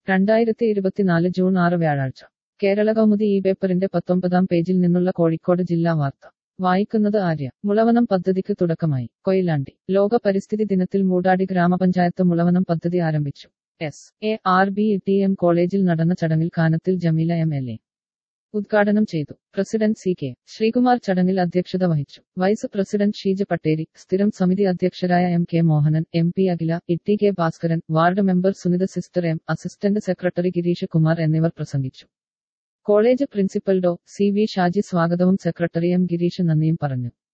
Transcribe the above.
രണ്ടായിരത്തി ഇരുപത്തിനാല് ജൂൺ ആറ് വ്യാഴാഴ്ച കേരള കൗമുദി ഈ പേപ്പറിന്റെ പത്തൊമ്പതാം പേജിൽ നിന്നുള്ള കോഴിക്കോട് ജില്ലാ വാർത്ത വായിക്കുന്നത് ആര്യ മുളവനം പദ്ധതിക്ക് തുടക്കമായി കൊയിലാണ്ടി ലോക പരിസ്ഥിതി ദിനത്തിൽ മൂടാടി ഗ്രാമപഞ്ചായത്ത് മുളവനം പദ്ധതി ആരംഭിച്ചു S A R B T M college നടന്ന ചടങ്ങിൽ Kanathil Jameela M L A ഉദ്ഘാടനം ചെയ്തു പ്രസിഡന്റ് സി കെ ശ്രീകുമാർ ചടങ്ങിൽ അധ്യക്ഷത വഹിച്ചു വൈസ് പ്രസിഡന്റ് ഷീജ പട്ടേരി സ്ഥിരം സമിതി അധ്യക്ഷരായ M K Mohanan M P Akhila Itty K Bhaskaran ward member Sunitha sister M assistant secretary Girish Kumar എന്നിവർ പ്രസംഗിച്ചു college principal Dr C V Shaji സ്വാഗതവും സെക്രട്ടറി എം ഗിരീഷ് നന്ദിയും പറഞ്ഞു